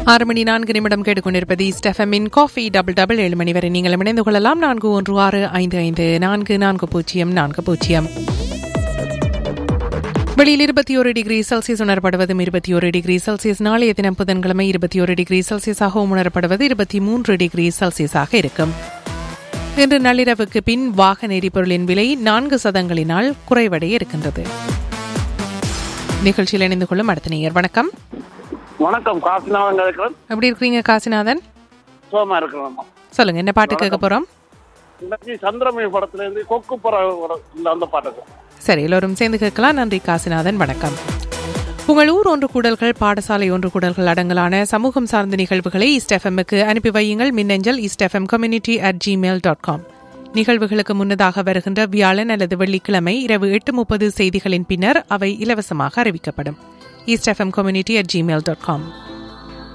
ஆறு மணி நான்கு நிமிடம் கேட்டுக்கொண்டிருப்பது ஸ்டெஃபமின் காஃபி டபுள் டபுள் ஏழு மணி வரை நீங்கள் இணைந்து கொள்ளலாம் நான்கு ஒன்று ஆறு ஐந்து ஐந்து நான்கு நான்கு பூஜ்ஜியம் நான்கு பூஜ்ஜியம் வெளியில் இருபத்தி ஒரு டிகிரி செல்சியஸ் உணரப்படுவதும் இருபத்தி ஒரு டிகிரி செல்சியஸ் நாளைய தினம் புதன்கிழமை இருபத்தி ஒரு டிகிரி செல்சியஸாகவும் உணரப்படுவது இருபத்தி மூன்று டிகிரி செல்சியஸாக இருக்கும் இன்று நள்ளிரவுக்கு பின் வாகன எரிபொருளின் விலை நான்கு சதங்களினால் குறைவடைய இருக்கின்றது நிகழ்ச்சியில் இணைந்து கொள்ளும் அடுத்த நேயர் வணக்கம் வணக்கம் காசிநாதன் இருக்கிறேன் எப்படி இருக்கிறீங்க காசிநாதன் சோமா இருக்கிறோம் சொல்லுங்க என்ன பாட்டு கேட்க போறோம் இன்னைக்கு சந்திரமணி படத்துல இருந்து கொக்கு படம் இந்த அந்த பாட்டுக்கு சரி எல்லோரும் சேர்ந்து கேட்கலாம் நன்றி காசிநாதன் வணக்கம் உங்கள் ஊர் ஒன்று கூடல்கள் பாடசாலை ஒன்று கூடல்கள் அடங்கலான சமூகம் சார்ந்த நிகழ்வுகளை ஈஸ்ட் எஃப்எம்முக்கு அனுப்பி வையுங்கள் மின்னஞ்சல் east FM community at Gmail dot com நிகழ்வுகளுக்கு முன்னதாக வருகின்ற வியாழன் அல்லது வெள்ளிக்கிழமை இரவு எட்டு முப்பது செய்திகளின் பின்னர் அவை இலவசமாக அறிவிக்கப்படும் east FM community at Gmail dot com